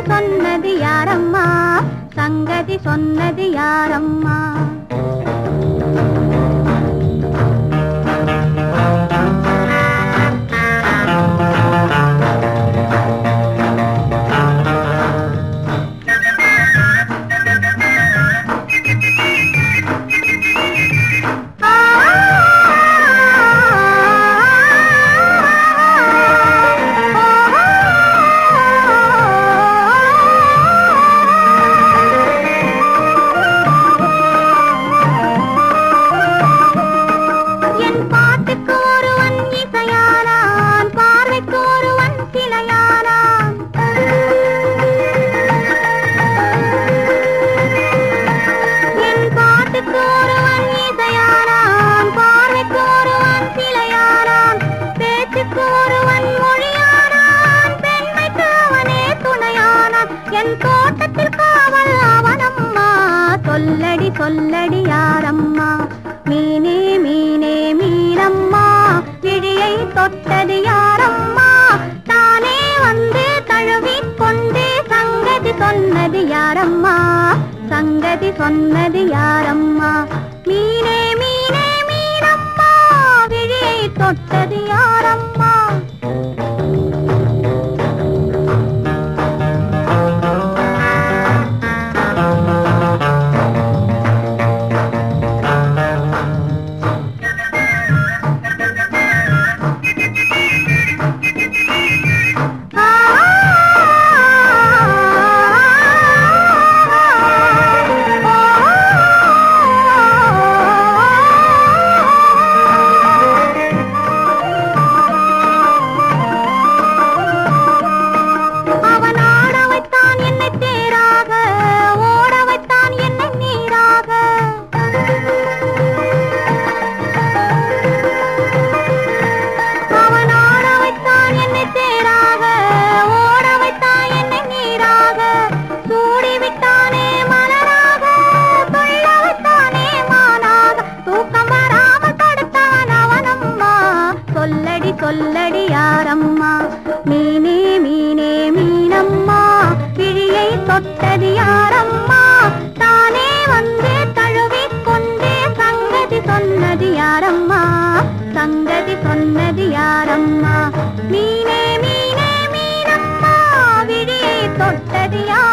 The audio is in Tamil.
சொன்னது யாரம்மா சங்கதி சொன்னது யாரம்மா என் பாட்டுக்கு ஒருவன் இசையானான் பார்வைக்கு ஒருவன் சிலையானான் என் பாட்டுக்கு ஒருவன் இசையானான் பார்வைக்கு ஒருவன் சிலையானான் பேச்சுக்கு ஒருவன் மொழியானான் பெண்மைக்கு அவனே துணையானான் என் தோட்டத்தில் காவல் அவனம்மா சொல்லடி சொல்லடி யாரம்மா மீனே மீனே மீனம்மா விழியை தொட்டது யாரம்மா தானே வந்து தழுவிக் கொண்டு சங்கதி சொன்னது யாரம்மா சங்கதி சொன்னது யாரம்மா மீனே மீனே மீனம்மா விழியை தொட்டது யாரம்மா அவன் ஆட வைத்தான் என்னை தேராக ஓட வைத்தான் என்னை நீராக அவன் ஆட வைத்தான் என்னை தேராக ஓட வைத்தான் என்னை நீராக சூடி விட்டானே மலராக சொல்ல வைத்தானே மானாக தூக்கம் வராமல் தடுத்தான் அவனம்மா சொல்லடி சொல்லடி யாரம்மா மீனே மீனே மீனம்மா விழியை தொட்டது யாரம்மா தானே வந்து தழுவிக் கொண்டே சங்கதி சொன்னது யாரம்மா சங்கதி சொன்னது யாரம்மா மீனே மீனே மீனம்மா விழியை தொட்டது யாரம்மா